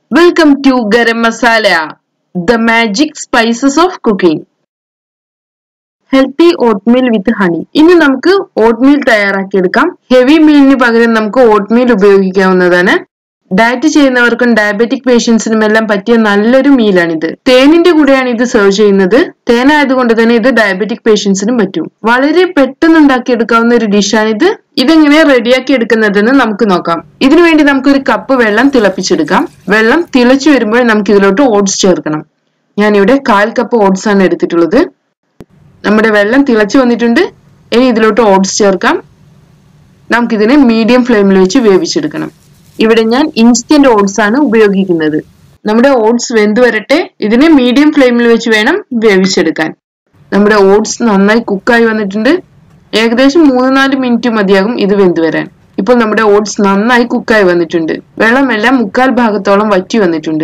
welcome to garam masala the magic spices of cooking healthy oatmeal with honey ഇനി നമുക്ക് oatmeal തയ്യാറാക്കിയെടുക്കാം heavy മീലിന് പകരം നമുക്ക് ഓട്ട്മീൽ ഉപയോഗിക്കാവുന്നതാണ് ഡയറ്റ് ചെയ്യുന്നവർക്കും ഡയബറ്റിക് പേഷ്യൻസിനും എല്ലാം പറ്റിയ നല്ലൊരു മീലാണിത് തേനിന്റെ കൂടെയാണ് ഇത് സെർവ് ചെയ്യുന്നത് തേനായതുകൊണ്ട് തന്നെ ഇത് ഡയബറ്റിക് പേഷ്യൻസിനും പറ്റും വളരെ പെട്ടെന്ന് ഉണ്ടാക്കിയെടുക്കാവുന്ന ഒരു ഡിഷാണിത് ഇതെങ്ങനെ റെഡിയാക്കി എടുക്കുന്നതെന്ന് നമുക്ക് നോക്കാം ഇതിനു വേണ്ടി നമുക്ക് ഒരു കപ്പ് വെള്ളം തിളപ്പിച്ചെടുക്കാം വെള്ളം തിളച്ചു വരുമ്പോൾ നമുക്ക് ഇതിലോട്ട് ഓട്സ് ചേർക്കണം ഞാനിവിടെ കാൽ കപ്പ് ഓട്സ് ആണ് എടുത്തിട്ടുള്ളത് നമ്മുടെ വെള്ളം തിളച്ചു വന്നിട്ടുണ്ട് ഇനി ഇതിലോട്ട് ഓട്സ് ചേർക്കാം നമുക്കിതിനെ മീഡിയം ഫ്ലെയിമിൽ വെച്ച് വേവിച്ചെടുക്കണം ഇവിടെ ഞാൻ ഇൻസ്റ്റന്റ് ഓട്സ് ആണ് ഉപയോഗിക്കുന്നത് നമ്മുടെ ഓട്സ് വെന്ത് വരട്ടെ ഇതിനെ മീഡിയം ഫ്ലെയിമിൽ വെച്ച് വേണം വേവിച്ചെടുക്കാൻ നമ്മുടെ ഓട്സ് നന്നായി കുക്കായി വന്നിട്ടുണ്ട് ഏകദേശം മൂന്ന് നാല് മിനിറ്റ് മതിയാകും ഇത് വെന്ത് വരാൻ ഇപ്പോൾ നമ്മുടെ ഓട്സ് നന്നായി കുക്കായി വന്നിട്ടുണ്ട് വെള്ളമെല്ലാം മുക്കാൽ ഭാഗത്തോളം വറ്റി വന്നിട്ടുണ്ട്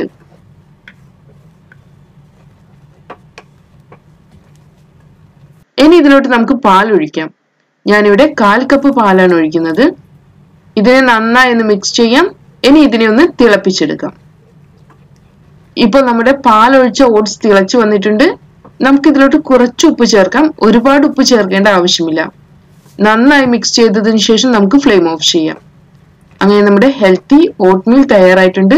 ഇനി ഇതിലോട്ട് നമുക്ക് പാൽ ഒഴിക്കാം ഞാനിവിടെ കാൽ കപ്പ് പാലാണ് ഒഴിക്കുന്നത് ഇതിനെ നന്നായി ഒന്ന് മിക്സ് ചെയ്യാം ഇനി ഇതിനെ ഒന്ന് തിളപ്പിച്ചെടുക്കാം ഇപ്പോൾ നമ്മുടെ പാൽ ഒഴിച്ച ഓട്സ് തിളച്ചു വന്നിട്ടുണ്ട് നമുക്ക് ഇതിലോട്ട് കുറച്ച് ഉപ്പ് ചേർക്കാം ഒരുപാട് ഉപ്പ് ചേർക്കേണ്ട ആവശ്യമില്ല നന്നായി മിക്സ് ചെയ്തതിനു ശേഷം നമുക്ക് ഫ്ലെയിം ഓഫ് ചെയ്യാം അങ്ങനെ നമ്മുടെ ഹെൽത്തി ഓട്ട്മീൽ തയ്യാറായിട്ടുണ്ട്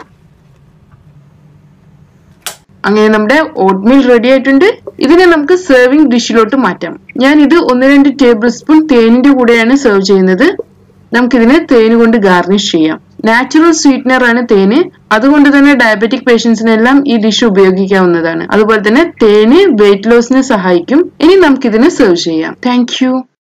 അങ്ങനെ നമ്മുടെ ഓട്ട്മീൽ റെഡി ആയിട്ടുണ്ട് ഇതിനെ നമുക്ക് സെർവിംഗ് ഡിഷിലോട്ട് മാറ്റാം ഞാൻ ഇത് ഒന്ന് രണ്ട് ടേബിൾ സ്പൂൺ തേനിന്റെ കൂടെയാണ് സെർവ് ചെയ്യുന്നത് നമുക്കിതിനെ തേന് കൊണ്ട് ഗാർണിഷ് ചെയ്യാം നാച്ചുറൽ സ്വീറ്റ്നർ ആണ് തേന് അതുകൊണ്ട് തന്നെ ഡയബറ്റിക് പേഷ്യൻസിനെല്ലാം ഈ ഡിഷ് ഉപയോഗിക്കാവുന്നതാണ് അതുപോലെ തന്നെ തേന് വെയിറ്റ് ലോസിനെ സഹായിക്കും ഇനി നമുക്കിതിനെ സെർവ് ചെയ്യാം താങ്ക്